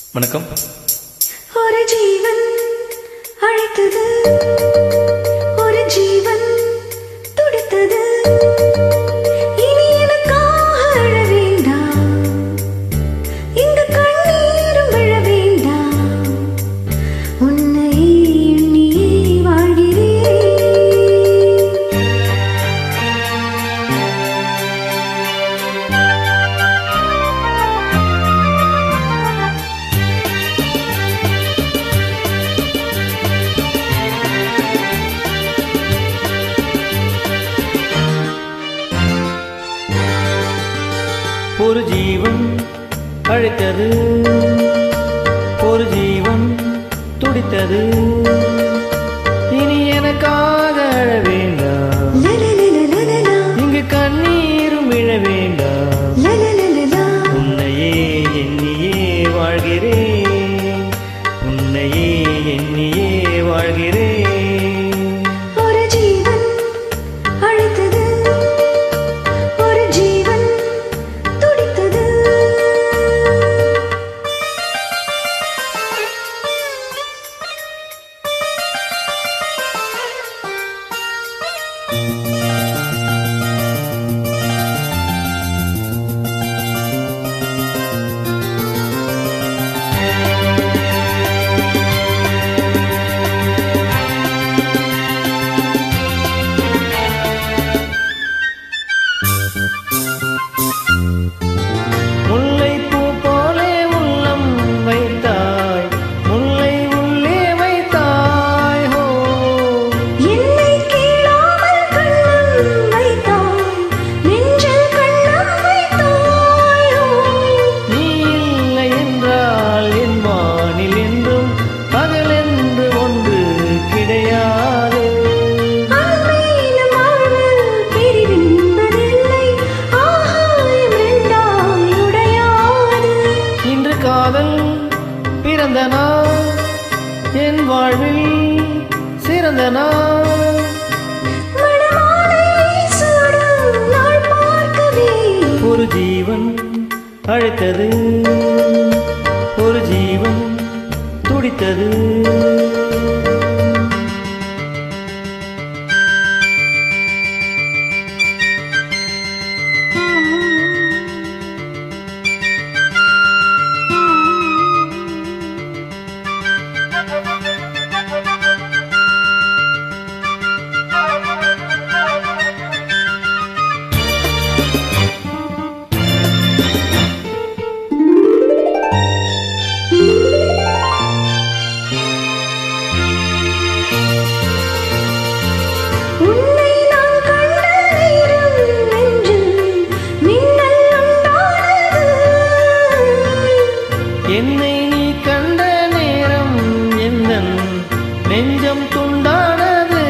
வணக்கம் ஒரு ஜீவன் அழைத்தது ஒரு ஜீவன் துடித்தது இனி எனக்காக அழ வேண்டாம் இந்த கண்ணீரும் விழ வேண்டாம் உன்னை எண்ணியே வாழ்கிறேன் ஒரு ஜீவன் அழைத்தது ஒரு ஜீவன் துடித்தது இனி எனக்காக அழ வேண்டாம் லலலலலலலா, இங்கு கண்ணீரும் விழ வேண்டாம் லலலலலா. உன்னையே எண்ணியே வாழ்கிறேன் உன்னையே எண்ணியே வாழ்கிறேன் ஒரு ஜீவன் அழைத்தது ஒரு ஜீவன் துடித்தது முல்லைப்பூ போலே உள்ளம் வைத்தாய் முல்லை உள்ளே வைத்தாய் ஹோ என்னை கீழாமல் கண்ணம் வைத்தாய் நெஞ்சில் கண்ணம் வைத்தாயோ நீ இல்லை என்றால் என் வானில் என்றும் பகலென்று ஒன்று கிடையாது அன்மையிலும் வாழ்வில் பிரிவென்பதில்லை ஆகாயம் ரெண்டாய் உடையாது இன்று காதல் பிறந்த நாள் என் வாழ்வில் சிறந்த நாள் மணமாலை சூடும் நாள் பார்க்கவே ஒரு ஜீவன் அழைத்தது ஒரு ஜீவன் துடித்தது உன்னை நான் கண்ட நேரம் நெஞ்சில் மின்னல் உண்டானது என்னை நீ கண்ட நேரம் எந்தன் நெஞ்சம் துண்டானது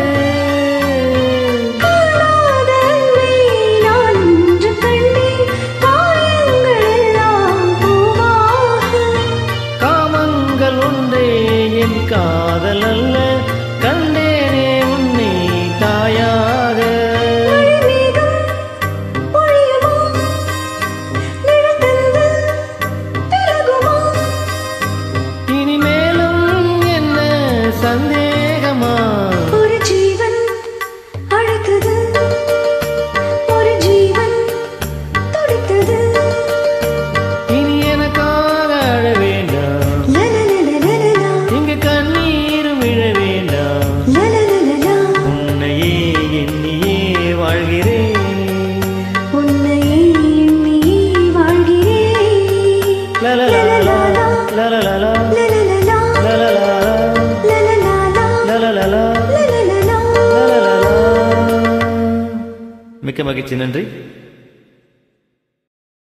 காணாத அன்பை நான் இன்று கண்டேன் காயங்கள் எல்லாம் பூவாக காமங்கள் ஒன்றே என் காதல் அல்ல கண்டேனே உன்னை தாயாக மழைமேகம் பொழியுமா நிழத்தந்து விலகுமா இனிமேலும் என்ன சந்தேகமா ஒரு ஜீவன் அழைத்தது ஒரு ஜீவன் துடித்தது இனி எனக்காக அழ வேண்டாம் லலலலலலலா, இங்கு கண்ணீரும் விழ வேண்டாம் லலலலலா. உன்னையே எண்ணியே வாழ்கிறேன் உன்னையே எண்ணியே வாழ்கிறேன். லலலலலா, லலலலா, லலலலா, லலலலா, லலலலா, லலலலா, லலலலா. லலலலா. மிக்க மகிழ்ச்சி நன்றி